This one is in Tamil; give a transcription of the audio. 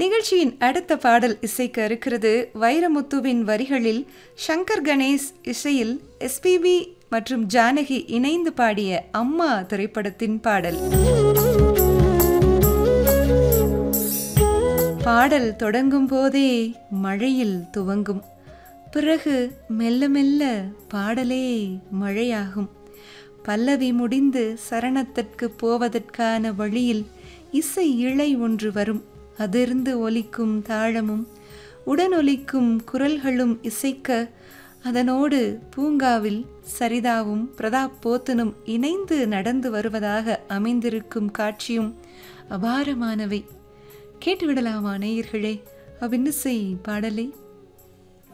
நிகழ்ச்சியின் அடுத்த பாடல் இசைக்க இருக்கிறது வைரமுத்துவின் வரிகளில் சங்கர் கணேஷ் இசையில் எஸ்பிபி மற்றும் ஜானகி இணைந்து பாடிய அம்மா திரைப்படத்தின் பாடல் பாடல் தொடங்கும் போதே மழையில் துவங்கும் பிறகு மெல்ல மெல்ல பாடலே மழையாகும் பல்லவி முடிந்து சரணத்திற்கு போவதற்கான வழியில் இசை இழை ஒன்று வரும் அதிர்ந்து ஒலிக்கும் தாளமும் உடனொலிக்கும் குரல்களும் இசைக்க அதனோடு பூங்காவில் சரிதாவும் பிரதாப் போத்தனும் இணைந்து நடந்து வருவதாக அமைந்திருக்கும் காட்சியும் அபாரமானவை கேட்டுவிடலாமா நேயர்களே அவ்வின்னிசை பாடலை